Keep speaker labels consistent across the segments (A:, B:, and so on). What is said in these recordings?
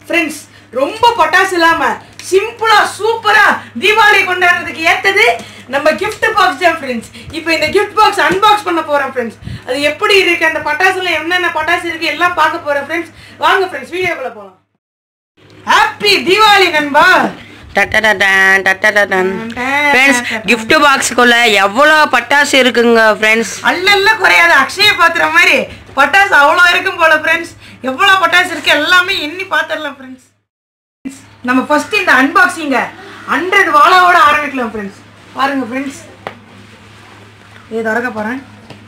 A: Friends ரொம்ப பட்டாசு இல்லாம சிம்பிளா சூப்பரா தீபாவளி கொண்டாடுறதுக்கு ஏத்தது நம்ம gift பாக்ஸ் தான் ஃப்ரெண்ட்ஸ் இப்போ இந்த gift பாக்ஸ் அன்பாக்ஸ் பண்ண போறோம் ஃப்ரெண்ட்ஸ் அது எப்படி இருக்கு அந்த பட்டாசுல என்னென்ன பட்டாசு இருக்கு எல்லாம் பார்க்க போறோம் ஃப்ரெண்ட்ஸ் வாங்க ஃப்ரெண்ட்ஸ் வீடியோக்குள்ள போலாம் ஹாப்பி தீபாவளி நண்பா
B: டட்டடடன், டட்டடடன். ஃப்ரெண்ட்ஸ் gift பாக்ஸுக்குள்ள எவ்வளோ பட்டாசு இருக்குங்க ஃப்ரெண்ட்ஸ்
A: அல்லல்ல குறையாத அக்ஷய பாத்திரம் மாதிரி பட்டாசு அவ்வளோ இருக்கும் போல ஃப்ரெண்ட்ஸ் எவ்வளோ பட்டாசு இருக்கு எல்லாமே எண்ணி பார்த்துடலாம் ஃப்ரெண்ட்ஸ் நம்ம ஃபர்ஸ்ட் இந்த அன்பாக்சிங்க ஹண்ட்ரட் வாழாவோட ஆரம்பிக்கலாம் ஃப்ரெண்ட்ஸ் பாருங்க ஃப்ரெண்ட்ஸ் இது திறக்க போகிறேன்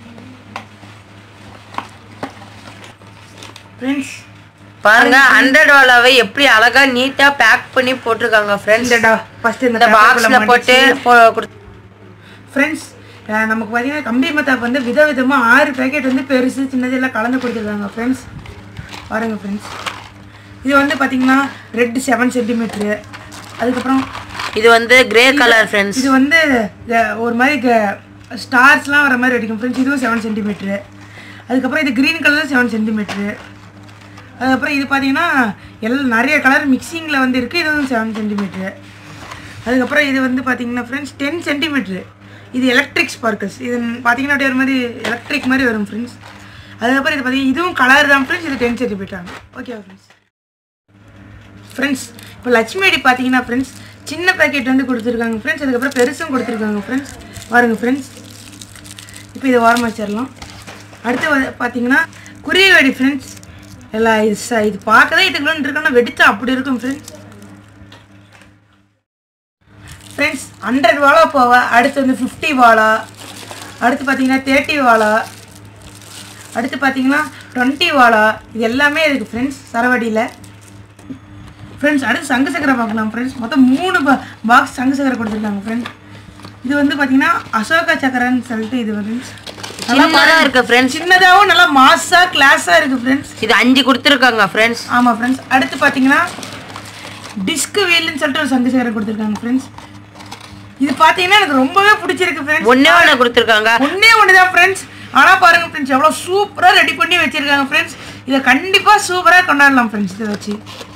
A: ஃப்ரெண்ட்ஸ்
B: பாருங்க ஹண்ட்ரட் வாலாவை எப்படி அழகா நீட்டா பேக் பண்ணி போட்டிருக்காங்க ஃப்ரெண்ட்ஸ்
A: இந்த ஃபர்ஸ்ட் இந்த
B: இந்த பாக்ஸ்ல போட்டு போ- கொடுத்து-
A: ஃப்ரெண்ட்ஸ் நமக்கு பார்த்தீங்கன்னா கம்பி மத்தாப்பு வந்து விதவிதமாக ஆறு பேக்கெட் வந்து பெருசு சின்னது எல்லாம் கலந்து கொடுத்துருக்காங்க ஃப்ரெண்ட்ஸ் பாருங்க ஃப்ரெண்ட்ஸ் இது வந்து பார்த்தீங்கன்னா ரெட் செவன் சென்டிமீட்ரு அதுக்கப்புறம்
B: இது வந்து கிரே கலர் ஃப்ரெண்ட்ஸ்
A: இது வந்து அஹ், ஒரு மாதிரி ஸ்டார்ஸ்லாம் வர மாதிரி அடிக்கும் ஃப்ரெண்ட்ஸ் இதுவும் செவன் சென்டிமீட்ரு அதுக்கப்புறம் இது க்ரீன் கலர் செவன் சென்டிமீட்ரு அதுக்கப்புறம் இது பார்த்தீங்கன்னா எல்லாம் நிறைய கலர் மிக்சிங்கில் வந்து இருக்குது இதுவும் செவன் சென்டிமீட்ரு அதுக்கப்புறம் இது வந்து பார்த்தீங்கன்னா ஃப்ரெண்ட்ஸ் டென் சென்டிமீட்ரு இது எலக்ட்ரிக் ஸ்பார்க்கல்ஸ் இது பார்த்தீங்கன்னா அப்படியே ஒரு மாதிரி எலக்ட்ரிக் மாதிரி வரும் ஃப்ரெண்ட்ஸ் அதுக்கப்புறம் இது பார்த்தீங்கன்னா இதுவும் கலர் தான் ஃப்ரெண்ட்ஸ் இது ten centimetre okay friends friends இப்போ லட்சுமி அடி பார்த்தீங்கன்னா ஃப்ரெண்ட்ஸ் சின்ன பேக்கெட் வந்து கொடுத்துருக்காங்க ஃப்ரெண்ட்ஸ் அதுக்கப்புறம் பெருசும் கொடுத்துருக்காங்க ஃப்ரெண்ட்ஸ் பாருங்க ஃப்ரெண்ட்ஸ் இப்போ இதை ஓரமாக வச்சிடலாம் அடுத்து வந்து பார்த்தீங்கன்னா குருவி வெடி ஃப்ரெண்ட்ஸ் எல்லாம் இது ச- இது பார்க்கவே இதுக்குள்ளே இருக்குன்னா வெடிச்சா அப்படி இருக்கும் ஃப்ரெண்ட்ஸ் ஃப்ரெண்ட்ஸ் ஹண்ட்ரட் வாழா போவ அடுத்து வந்து ஃபிஃப்டி வாழா அடுத்து பார்த்தீங்கன்னா தேர்ட்டி வாழா அடுத்து பார்த்தீங்கன்னா டுவெண்ட்டி வாழா இது எல்லாமே இருக்குது ஃப்ரெண்ட்ஸ் சரவடியில் ஃப்ரெண்ட்ஸ் அடுத்து சங்கு சக்கரை பார்க்கலாம் ஃப்ரெண்ட்ஸ் மொத்தம் மூணு பாக்ஸ் சங்கு சக்கரை கொடுத்துருக்காங்க ஃப்ரெண்ட்ஸ் இது வந்து பார்த்தீங்கன்னா அசோகா சக்கரன்னு சொல்லிட்டு இது வந்து
B: சின்னதா இருக்கு ஃப்ரெண்ட்ஸ்
A: சின்னதாகவும் நல்லா மாஸாக கிளாஸாக இருக்குது ஃப்ரெண்ட்ஸ்
B: இது அஞ்சு கொடுத்துருக்காங்க ஃப்ரெண்ட்ஸ்
A: ஆமாம் ஃப்ரெண்ட்ஸ் அடுத்து பார்த்தீங்கன்னா டிஸ்க் வீல்னு சொல்லிட்டு ஒரு சங்கு சக்கரை கொடுத்துருக்காங்க ஃப்ரெண்ட்ஸ் இது பார்த்தீங்கன்னா எனக்கு ரொம்பவே பிடிச்சிருக்கு ஃப்ரெண்ட்ஸ்
B: ஒன்னே ஒன்று கொடுத்துருக்காங்க
A: ஒண்ணே ஒன்று தான் ஃப்ரெண்ட்ஸ் ஆனால் பாருங்க ஃப்ரெண்ட்ஸ் எவ்வளோ சூப்பராக ரெடி பண்ணி வச்சிருக்காங்க ஃப்ரெண்ட்ஸ் இதை கண்டிப்பாக சூப்பராக கொண்டாடலாம் ஃப்ரெண்ட்ஸ் இதை வச்சு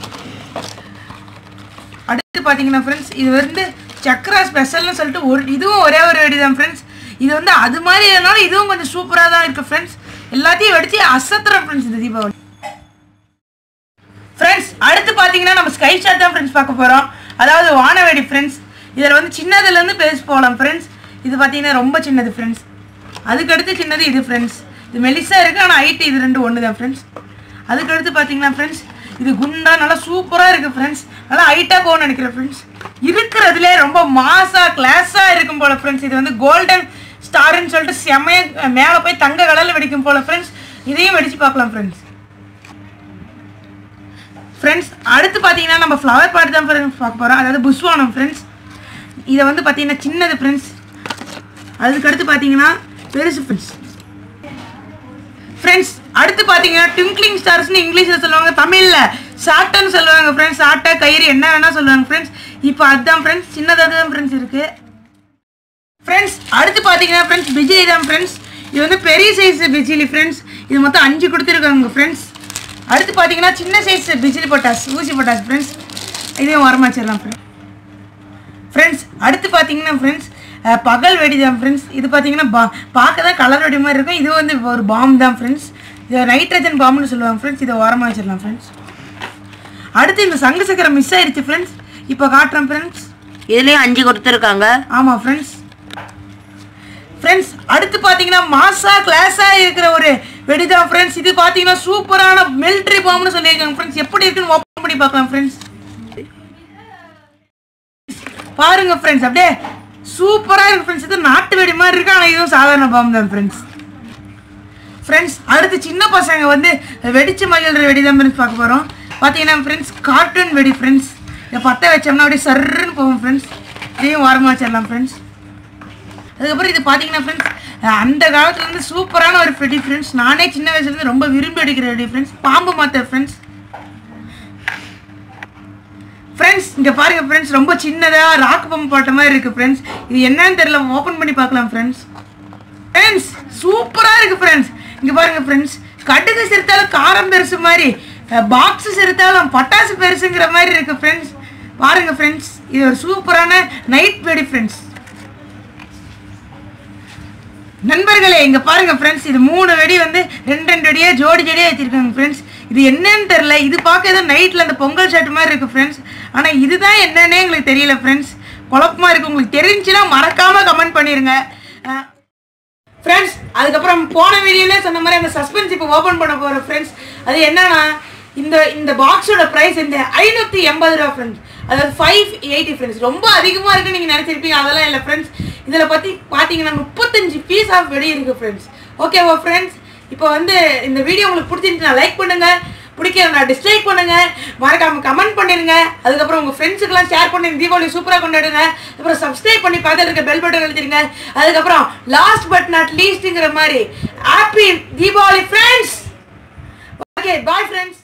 A: அடுத்து பார்த்தீங்கன்னா ஃப்ரெண்ட்ஸ் இது வந்து சக்ரா ஸ்பெஷல்னு சொல்லிட்டு ஒரு இதுவும் ஒரே ஒரு வெடி தான் ஃப்ரெண்ட்ஸ் இது வந்து அது மாதிரி இல்லைனாலும் இதுவும் கொஞ்சம் சூப்பராக தான் இருக்குது ஃப்ரெண்ட்ஸ் எல்லாத்தையும் வெடிச்சு அசத்துறோம் ஃப்ரெண்ட்ஸ் இந்த தீபாவளி ஃப்ரெண்ட்ஸ் அடுத்து பார்த்தீங்கன்னா நம்ம ஸ்கை ஷாட் தான் ஃப்ரெண்ட்ஸ் பார்க்க போகிறோம் அதாவது வானவேடி ஃப்ரெண்ட்ஸ் இதில் வந்து சின்னதுலேருந்து பேச போகலாம் ஃப்ரெண்ட்ஸ் இது பார்த்தீங்கன்னா ரொம்ப சின்னது ஃப்ரெண்ட்ஸ் அதுக்கடுத்து சின்னது இது ஃப்ரெண்ட்ஸ் இது மெலிசா இருக்குது ஆனால் ஹைட் இது ரெண்டு ஒன்று தான் ஃப்ரெண்ட்ஸ் அதுக்கடுத்து பார்த்தீங்கன்னா ஃப்ரெண்ட்ஸ் இது குண்டா நல்லா சூப்பராக இருக்குது ஃப்ரெண்ட்ஸ் நல்லா ஹைட்டாக போகணும்னு நினைக்கிறேன் ஃப்ரெண்ட்ஸ் இருக்கிறதுலே ரொம்ப மாசா கிளாஸாக இருக்கும் போல ஃப்ரெண்ட்ஸ் இது வந்து கோல்டன் ஸ்டார்னு சொல்லிட்டு செமைய மேலே போய் தங்க கலரில் வெடிக்கும் போல ஃப்ரெண்ட்ஸ் இதையும் வெடிச்சு பார்க்கலாம் ஃப்ரெண்ட்ஸ் ஃப்ரெண்ட்ஸ் அடுத்து பார்த்தீங்கன்னா நம்ம ஃப்ளவர் பாட் தான் friends பார்க்க போகிறோம் அதாவது புஷ்வானம் ஃப்ரெண்ட்ஸ் இதை வந்து பார்த்தீங்கன்னா சின்னது ஃப்ரெண்ட்ஸ் அதுக்கடுத்து பார்த்தீங்கன்னா பெருசு ஃப்ரெண்ட்ஸ் ஃப்ரெண்ட்ஸ் அடுத்து பார்த்தீங்கன்னா ட்விங்க்லிங் ஸ்டார்ஸ்னு இங்கிலீஷில் சொல்லுவாங்க தமிழில் சாட்டைன்னு சொல்லுவாங்க ஃப்ரெண்ட்ஸ் சாட்டை கயிறு என்ன வேணால் சொல்லுவாங்க ஃப்ரெண்ட்ஸ் இப்போ அதுதான் ஃப்ரெண்ட்ஸ் சின்னதாக தான் ஃப்ரெண்ட்ஸ் இருக்குது ஃப்ரெண்ட்ஸ் அடுத்து பார்த்தீங்கன்னா ஃப்ரெண்ட்ஸ் பிஜிலி தான் ஃப்ரெண்ட்ஸ் இது வந்து பெரிய சைஸ் பிஜிலி ஃப்ரெண்ட்ஸ் இது மொத்தம் அஞ்சு கொடுத்துருக்காங்க ஃப்ரெண்ட்ஸ் அடுத்து பார்த்தீங்கன்னா சின்ன சைஸ் பிஜிலி பட்டாஸ் ஊசி பட்டாஸ் ஃப்ரெண்ட்ஸ் இதையும் வரமா வச்சிடலாம் ஃப்ரெண்ட்ஸ் ஃப்ரெண்ட்ஸ் அடுத்து பார்த்தீங்கன்னா ஃப்ரெண்ட்ஸ் பகல் வெடி தான் ஃப்ரெண்ட்ஸ் இது பார்த்தீங்கன்னா பா பார்க்க தான் கலர் வெடி மாதிரி இருக்கும் இது வந்து ஒரு பாம் தான் ஃப்ரெண்ட்ஸ் இது நைட்ரஜன் பாம்னு சொல்லுவாங்க ஃப்ரெண்ட்ஸ் இதை ஓரமாக வச்சிடலாம் ஃப்ரெண்ட்ஸ் அடுத்து இந்த சங்கு சக்கரம் மிஸ் ஆயிடுச்சு ஃப்ரெண்ட்ஸ் இப்போ காட்டுறேன் ஃப்ரெண்ட்ஸ்
B: இதுலயும் அஞ்சு கொடுத்துருக்காங்க
A: ஆமாம் ஃப்ரெண்ட்ஸ் ஃப்ரெண்ட்ஸ் அடுத்து பார்த்தீங்கன்னா மாசா கிளாஸாக இருக்கிற ஒரு வெடி தான் ஃப்ரெண்ட்ஸ் இது பார்த்தீங்கன்னா சூப்பரான மிலிட்ரி பாம்னு சொல்லியிருக்காங்க ஃப்ரெண்ட்ஸ் எப்படி இருக்குன்னு ஓப்பன் பண்ணி பார்க்கலாம் ஃப்ரெண்ட்ஸ் பாருங்க ஃப்ரெண்ட்ஸ் அப்படியே சூப்பராக இருக்கு ஃப்ரெண்ட்ஸ் இது நாட்டு வெடி மாதிரி இருக்கு ஆனால் இதுவும் சாதாரண பாம் தான் ஃப்ரெண்ட்ஸ் ஃப்ரெண்ட்ஸ் அடுத்து சின்ன பசங்க வந்து வெடிச்சு மகிழ்ற வெடி தான் ஃப்ரெண்ட்ஸ் பார்க்க போகிறோம் பார்த்தீங்கன்னா ஃப்ரெண்ட்ஸ் கார்ட்டூன் வெடி ஃப்ரெண்ட்ஸ் இதை பற்ற வச்சோம்னா அப்படியே சர்ன்னு போகும் ஃப்ரெண்ட்ஸ் இதையும் ஓரமாக வச்சிடலாம் ஃப்ரெண்ட்ஸ் அதுக்கப்புறம் இது பார்த்தீங்கன்னா ஃப்ரெண்ட்ஸ் அந்த காலத்துல இருந்து சூப்பரான ஒரு வெடி ஃப்ரெண்ட்ஸ் நானே சின்ன வயசுலேருந்து ரொம்ப விரும்பி அடிக்கிற வெடி ஃப்ரெண்ட்ஸ் பாம்பு மாத்த ஃப்ரெண்ட்ஸ் ஃப்ரெண்ட்ஸ் இங்கே பாருங்க ஃப்ரெண்ட்ஸ் ரொம்ப சின்னதாக ராக் பம்பு போட்ட மாதிரி இருக்குது ஃப்ரெண்ட்ஸ் இது என்னன்னு தெரியல ஓப்பன் பண்ணி பார்க்கலாம் ஃப்ரெண்ட்ஸ் ஃப்ரெண்ட்ஸ் சூப்பராக இருக்குது ஃப்ரெண்ட்ஸ் இங்கே பாருங்க ஃப்ரெண்ட்ஸ் கடுகு சிறுத்தாலும் காரம் பெருசு மாதிரி பாக்ஸஸ் எடுத்தாலும் பட்டாசு பெருசுங்கிற மாதிரி இருக்கு ஃப்ரெண்ட்ஸ் பாருங்க ஃப்ரெண்ட்ஸ் இது ஒரு சூப்பரான நைட் வெடி ஃப்ரெண்ட்ஸ் நண்பர்களே இங்க பாருங்க ஃப்ரெண்ட்ஸ் இது மூணு வெடி வந்து ரெண்டு ரெண்டு வெடியே ஜோடி ஜோடியா வச்சிருக்காங்க ஃப்ரெண்ட்ஸ் இது என்னன்னு தெரியல இது பார்க்க ஏதோ நைட்ல அந்த பொங்கல் ஷர்ட் மாதிரி இருக்கு ஃப்ரெண்ட்ஸ் ஆனா இதுதான் என்னன்னே எங்களுக்கு தெரியல ஃப்ரெண்ட்ஸ் குழப்பமா இருக்கு உங்களுக்கு தெரிஞ்சுன்னா மறக்காம கமெண்ட் பண்ணிருங்க அஹ், ஃப்ரெண்ட்ஸ் அதுக்கப்புறம் போன வீடியோலே சொன்ன மாதிரி அந்த சஸ்பென்ஸ் இப்போ ஓப்பன் பண்ண போகிறோம் ஃப்ரெண்ட்ஸ் அது என்னன்னா இந்த இந்த பாக்ஸோட ப்ரைஸ் இந்த ஐநூற்றி எண்பது ரூபா ஃப்ரெண்ட்ஸ் அதாவது ஃபைவ் எயிட்டி ஃப்ரெண்ட்ஸ் ரொம்ப அதிகமாக இருக்குன்னு நீங்கள் நினச்சிருப்பீங்க அதெல்லாம் இல்லை ஃப்ரெண்ட்ஸ் இதில் பற்றி பார்த்தீங்கன்னா முப்பத்தஞ்சு பீஸ் ஆஃப் வெடி இருக்குது ஃப்ரெண்ட்ஸ் ஓகேவா ஃப்ரெண்ட்ஸ் இப்போ வந்து இந்த வீடியோ உங்களுக்கு பிடிச்சிருந்துச்சுன்னா லைக் பண்ணுங்கள் பிடிக்கலனா டிஸ்லைக் பண்ணுங்க மறக்காம கமெண்ட் பண்ணிருங்க அதுக்கப்புறம் உங்க ஃப்ரெண்ட்ஸுக்கெல்லாம் ஷேர் பண்ணி தீபாவளி சூப்பரா கொண்டாடுங்க அப்புறம் சப்ஸ்கிரைப் பண்ணி பக்கத்துல இருக்க பெல் பட்டன் அழுத்திருங்க அதுக்கப்புறம் லாஸ்ட் பட் நாட் லீஸ்ட்ங்கிற மாதிரி happy Deepavali friends okay bye friends